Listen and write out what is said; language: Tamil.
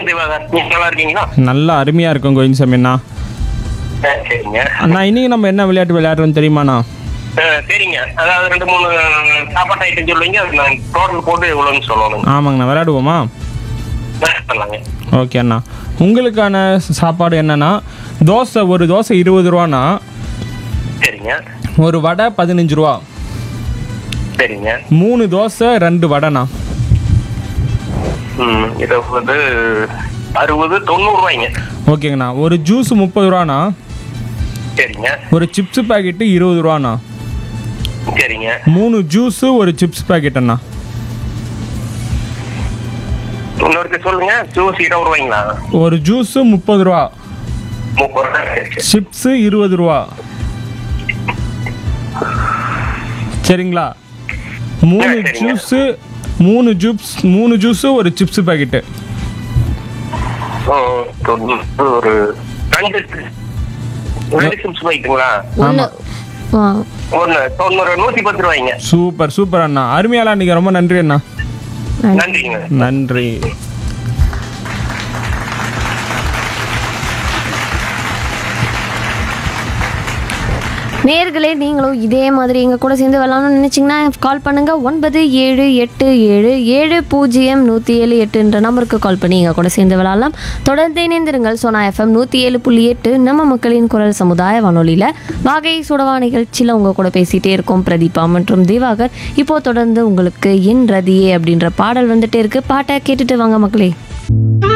வணக்கம் திவாகர் நீங்க நல்லா இருக்கீங்களா நல்லா அருமையாக இருக்கும் கோயின்சாமி அண்ணா ஆ, சரிங்க அண்ணா இன்னைக்கு நம்ம என்ன விளையாட்டு விளையாடுறோம் தெரியுமாண்ணா ஆ, சரிங்க அதாவது ரெண்டு மூணு சாப்பாட்டு ஐட்டம் சொல்லுவீங்க அது நான் டோட்டல் போட்டு எவ்வளோன்னு சொல்லணும் ஆமாங்கண்ணா விளையாடுவோமா சொல்லாங்க ஓகே அண்ணா உங்களுக்கான சாப்பாடு என்னன்னா தோசை ஒரு தோசை இருபது ரூபாண்ணா சரிங்க ஒரு வடை பதினஞ்சு ரூபா சரிங்க மூணு தோசை ரெண்டு வடைண்ணா ம் இது வந்து அறுபது தொண்ணூறு ரூபாய்ங்க ஓகேங்கண்ணா ஒரு ஜூஸ் முப்பது ரூபாண்ணா சரிங்க ஒரு சிப்ஸ் பாக்கெட்டு இருபது ரூபாண்ணா சரிங்க மூணு ஜூஸு ஒரு சிப்ஸ் பாக்கெட் அண்ணா இன்னொருக்கு சொல்லுங்க ஜூஸ் இருபது ரூபாய்ங்களா ஒரு ஜூஸு முப்பது ரூபா முப்பது ரூபாய் சரி, சரி. சிப்ஸு இருபது ரூபா சரிங்களா மூணு ஆ, சரிங்க. ஜூஸு மூணு ஜூப்ஸ் மூணு ஜூஸு ஒரு சிப்ஸ் பாக்கெட்டு ஓ, தொண்ணூறு ஒரு ரெண்டு ரெண்டு சிப்ஸ் போயிட்டுங்களா ஒன்று ஆ ஒன்று தொண்ணூறு நூற்றி பத்து ரூபாய்ங்க சூப்பர் சூப்பர் அண்ணா அருமையாலாம் நீங்கள் ரொம்ப நன்றி அண்ணா நன்றிங்க நன்றி நேர்களே நீங்களும் இதே மாதிரி எங்கள் கூட சேர்ந்து விளாடணும்னு நினச்சிங்கன்னா கால் பண்ணுங்கள் ஒன்பது ஏழு எட்டு ஏழு ஏழு பூஜ்ஜியம் நூற்றி ஏழு எட்டுன்ற நம்பருக்கு கால் பண்ணி எங்கள் கூட சேர்ந்து விளாடலாம் தொடர்ந்து இணைந்திருங்கள் சோனா எஃப்எம் நூற்றி ஏழு புள்ளி எட்டு நம்ம மக்களின் குரல் சமுதாய வானொலியில் வாகை சுடவா நிகழ்ச்சியில் உங்கள் கூட பேசிகிட்டே இருக்கோம் பிரதீபா மற்றும் திவாகர் இப்போ தொடர்ந்து உங்களுக்கு என் ரதியே அப்படின்ற பாடல் வந்துட்டே இருக்கு பாட்டை கேட்டுட்டு வாங்க மக்களே